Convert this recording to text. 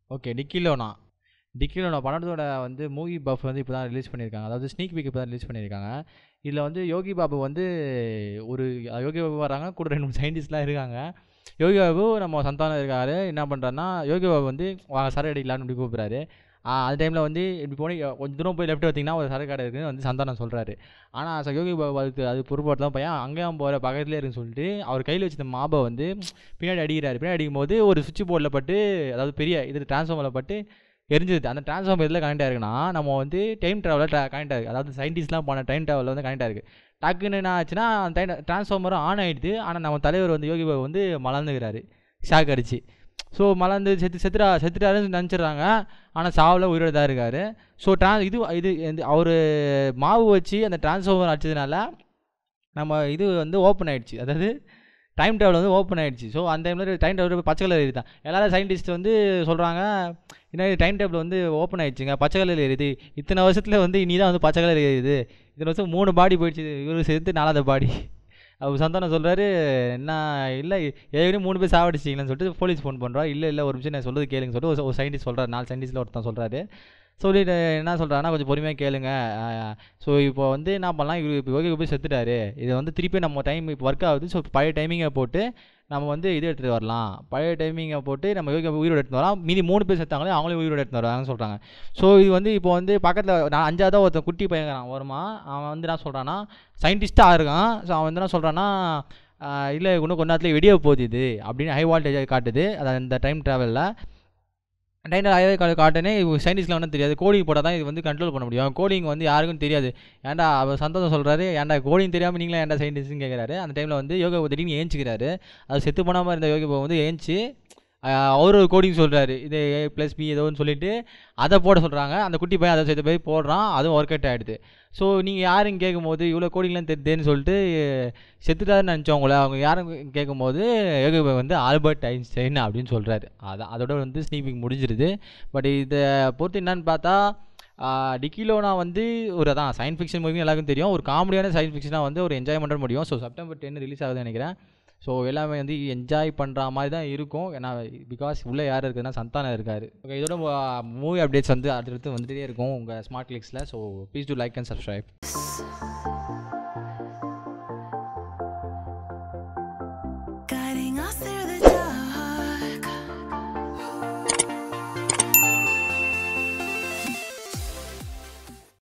okay Dikkiloona Dikkiloona படத்தோட வந்து movie buff வந்து இப்போ தான் ரிலீஸ் பண்ணியிருக்காங்க அதாவது ஸ்னீக் வீக் இப்போ தான் ரிலீஸ் பண்ணியிருக்காங்க இதில் வந்து யோகி பாபு வந்து ஒரு யோகி பாபு வராங்க கூட ரெண்டு மூணு சயின்டிஸ்ட்லாம் இருக்காங்க யோகி பாபு நம்ம சந்தானம் இருக்காரு என்ன பண்ணுறாருன்னா யோகி பாபு வந்து வாங்க சரக்கு அடிக்கலான்னு இப்படி கூப்பிட்றாரு அந்த டைமில் வந்து இப்படி போய் கொஞ்சம் தூரம் போய் லெஃப்ட் பார்த்தீங்கன்னா ஒரு சரக்கு கடை இருக்குன்னு வந்து சந்தானம் சொல்கிறாரு ஆனால் யோகி பாபு அதுக்கு அது பொறுப்பாட்டு தான் பையன் அங்கேயும் போகிற பக்கத்துலேயே இருக்குன்னு சொல்லிட்டு அவர் கையில் வச்சிருந்த மாபை வந்து பின்னாடி அடிக்கிறாரு பின்னாடி அடிக்கும் போது ஒரு சுவிட்ச் போர்டில் பட்டு அதாவது பெரிய இது டிரான்ஸ்ஃபார்மரில் பட்டு எரிஞ்சுது அந்த டிரான்ஸ்ஃபார்மர் இதில் கனெக்ட் ஆயிருக்குன்னா நம்ம வந்து டைம் ட்ராவலில் கனெக்ட் ஆயிருக்கு அதாவது சயின்டிஸ்ட்லாம் போன டைம் ட்ராவலில் வந்து கனெக்ட் ஆயிருக்கு டக்குன்னு என்ன ஆச்சுன்னா அந்த டைம் டிரான்ஸ்ஃபார்மரும் ஆன் ஆகிடுது ஆனால் நம்ம தலைவர் வந்து யோகி பாபு வந்து மலர்ந்துக்கிறாரு ஷாக் அடிச்சு ஸோ மலர்ந்து செத்து செத்துட்டா செத்துட்டாருன்னு நினச்சிடுறாங்க ஆனால் சாவில் உயிரோட தான் இருக்கார் ஸோ ட்ரான் இது இது அவர் மாவு வச்சு அந்த டிரான்ஸ்ஃபார்மர் அடிச்சதுனால நம்ம இது வந்து ஓப்பன் ஆயிடுச்சு அதாவது டைம் டேபிள் வந்து ஓப்பன் ஆயிடுச்சு ஸோ அந்த டைமில் டைம் டேபிள் பச்சை கலர் எரியுது தான் எல்லாரும் சயின்டிஸ்ட் வந்து சொல்கிறாங்க என்ன டைம் டேபிள் வந்து ஓப்பன் ஆயிடுச்சுங்க பச்சை கலர் எரியுது இத்தனை வருஷத்தில் வந்து இனி தான் வந்து பச்சை கலர் எரியுது இத்தனை வருஷம் மூணு பாடி போயிடுச்சு இவரு சேர்த்து நாலாவது பாடி அவர் சந்தானம் சொல்கிறாரு என்ன இல்லை ஏற்கனவே மூணு பேர் சாவடிச்சிங்களேன்னு சொல்லிட்டு போலீஸ் ஃபோன் பண்ணுறா இல்லை இல்லை ஒரு நிமிஷம் நான் சொல்கிறது கேளுங்க சொல்லிட்டு ஒரு- ஒரு சயின்டிஸ்ட் சொல்கிறார் நாலு சயின்டிஸ்ட்டில் ஒருத்தன் சொல்கிறாரு சொல்லிட்டு என்ன சொல்கிறாருன்னா கொஞ்சம் பொறுமையாக கேளுங்க ஸோ இப்போ வந்து என்ன பண்ணலாம் இவர் இப்போ யோகி போய் செத்துட்டாரு இது வந்து திருப்பி நம்ம டைம் இப்போ ஒர்க் ஆகுது ஸோ பழைய டைமிங்கை போட்டு நம்ம வந்து இது எடுத்துகிட்டு வரலாம் பழைய டைமிங்கை போட்டு நம்ம யோகி உயிரோட எடுத்துட்டு வரலாம் மீதி மூணு பேர் செத்தாங்களே அவங்களே உயிரோட எடுத்துட்டு வராங்கன்னு சொல்கிறாங்க ஸோ இது வந்து இப்போ வந்து பக்கத்தில் நான் அஞ்சாவது ஒருத்தன் குட்டி பையன் வருமா அவன் வந்து என்ன சொல்கிறான்னா சயின்டிஸ்ட்டாக இருக்கான் ஸோ அவன் வந்து என்ன சொல்கிறான்னா இல்லை இன்னும் கொஞ்ச நேரத்தில் வெடிய போகுது இது அப்படின்னு ஹை வால்டேஜ் காட்டுது அது அந்த டைம் ட்ராவலில் டைம் ஹை காட்டு காட்டுனே சயின்டிஸ்ட்லாம் ஒன்றும் தெரியாது கோடிங் போட்டால் தான் இது வந்து கண்ட்ரோல் பண்ண முடியும் கோடிங் வந்து யாருக்கும் தெரியாது ஏன்டா அவர் சந்தோஷம் சொல்கிறாரு ஏன்டா கோடிங் தெரியாமல் நீங்களே ஏன்டா சயின்டிஸ்ட்னு கேட்குறாரு அந்த டைமில் வந்து யோகா திடீர்னு ஏஞ்சிக்கிறாரு அது செத்து போனாமல் இருந்த யோகி பாபு வந்து ஏஞ்சி அவர் ஒரு கோடிங் சொல்கிறாரு இது ஏ ப்ளஸ் பி ஏதோன்னு சொல்லிட்டு அதை போட சொல்கிறாங்க அந்த குட்டி பையன் அதை சேர்த்து போய் போடுறான் அதுவும் ஒர்க் அவுட் ஆகிடுது ஸோ நீங்கள் யாருன்னு கேட்கும்போது இவ்வளோ கோடிங்லாம் தெரியுதுன்னு சொல்லிட்டு செத்துட்டாருன்னு நினச்சோம் உங்களை அவங்க யாரும் கேட்கும்போது யோகி பாபு வந்து ஆல்பர்ட் ஐன்ஸ்டைன் அப்படின்னு சொல்கிறாரு அதான் அதோட வந்து ஸ்னீபிங் முடிஞ்சிருது பட் இதை பொறுத்து என்னன்னு பார்த்தா டிக்கிலோனா வந்து ஒரு அதான் சயின்ஸ் ஃபிக்ஷன் மூவி எல்லாருக்கும் தெரியும் ஒரு காமெடியான சயின்ஸ் ஃபிக்ஷனாக வந்து ஒரு என்ஜாய் பண்ண முடியும் ஸோ செப்டம்பர் டென் ரிலீஸ் ஆகுதுன்னு நினைக்கிறேன் ஸோ எல்லாமே வந்து என்ஜாய் பண்ணுற மாதிரி தான் இருக்கும் ஏன்னா பிகாஸ் உள்ளே யார் இருக்குதுன்னா சந்தானம் இருக்காரு ஓகே இதோட மூவி அப்டேட்ஸ் வந்து அடுத்தடுத்து வந்துட்டே இருக்கும் உங்கள் ஸ்மார்ட் கிளிக்ஸில் so please do like and subscribe Guiding us